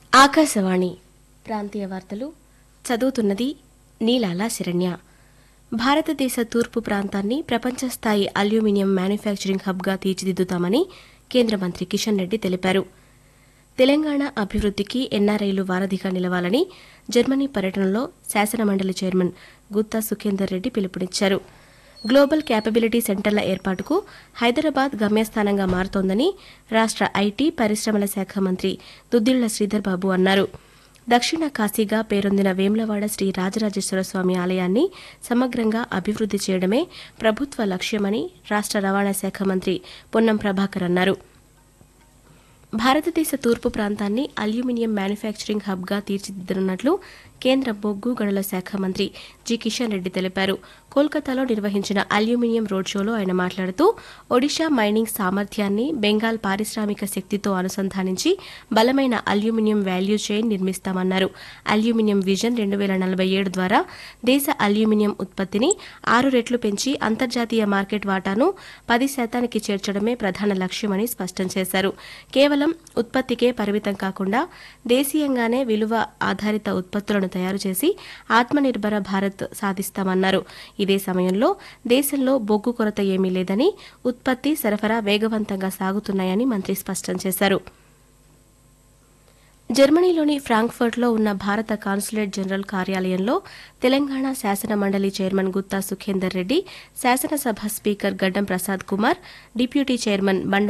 ఆకాశవాణి ప్రాంతీయ వార్తలు చదువుతున్నది నీలాల శరణ్య భారతదేశ తూర్పు ప్రాంతాన్ని ప్రపంచ స్థాయి అల్యూమినియం మ్యానుఫ్యాక్చరింగ్ హబ్గా తీర్చిదిద్దుతామని కేంద్ర మంత్రి కిషన్ రెడ్డి తెలిపారు తెలంగాణ అభివృద్ధికి ఎన్ఆర్ఐలు వారధిగా నిలవాలని జర్మనీ పర్యటనలో శాసనమండలి చైర్మన్ గుత్తా సుఖేందర్ రెడ్డి పిలుపునిచ్చారు గ్లోబల్ క్యాపబిలిటీ సెంటర్ల ఏర్పాటుకు హైదరాబాద్ గమ్యస్థానంగా మారుతోందని రాష్ట్ర ఐటీ పరిశ్రమల శాఖ మంత్రి దుద్దిళ్ల శ్రీధర్ బాబు అన్నారు దక్షిణ కాశీగా పేరొందిన వేములవాడ శ్రీ రాజరాజేశ్వర స్వామి ఆలయాన్ని సమగ్రంగా అభివృద్ది చేయడమే ప్రభుత్వ లక్ష్యమని రాష్ట్ర రవాణా శాఖ మంత్రి పొన్నం ప్రభాకర్ అన్నారు భారతదేశ తూర్పు ప్రాంతాన్ని అల్యూమినియం మ్యానుఫ్యాక్చరింగ్ హబ్గా తీర్చిదిద్దనున్నట్లు కేంద్ర బొగ్గు గనుల శాఖ మంత్రి జి కిషన్ రెడ్డి తెలిపారు కోల్కతాలో నిర్వహించిన అల్యూమినియం రోడ్ షోలో ఆయన మాట్లాడుతూ ఒడిషా మైనింగ్ సామర్థ్యాన్ని బెంగాల్ పారిశ్రామిక శక్తితో అనుసంధానించి బలమైన అల్యూమినియం వాల్యూ చైన్ నిర్మిస్తామన్నారు అల్యూమినియం విజన్ రెండు వేల నలభై ఏడు ద్వారా దేశ అల్యూమినియం ఉత్పత్తిని ఆరు రెట్లు పెంచి అంతర్జాతీయ మార్కెట్ వాటాను పది శాతానికి చేర్చడమే ప్రధాన లక్ష్యమని స్పష్టం చేశారు కేవలం ఉత్పత్తికే పరిమితం కాకుండా దేశీయంగానే విలువ ఆధారిత ఉత్పత్తులను తయారు చేసి ఆత్మనిర్భర భారత్ సాధిస్తామన్నారు ఇదే సమయంలో దేశంలో బొగ్గు కొరత ఏమీ లేదని ఉత్పత్తి సరఫరా వేగవంతంగా సాగుతున్నాయని మంత్రి స్పష్టం చేశారు జర్మనీలోని ఫ్రాంక్ఫర్ట్లో ఉన్న భారత కాన్సులేట్ జనరల్ కార్యాలయంలో తెలంగాణ శాసన మండలి చైర్మన్ గుత్తా సుఖేందర్ రెడ్డి శాసనసభ స్పీకర్ గడ్డం ప్రసాద్ కుమార్ డిప్యూటీ చైర్మన్ బండ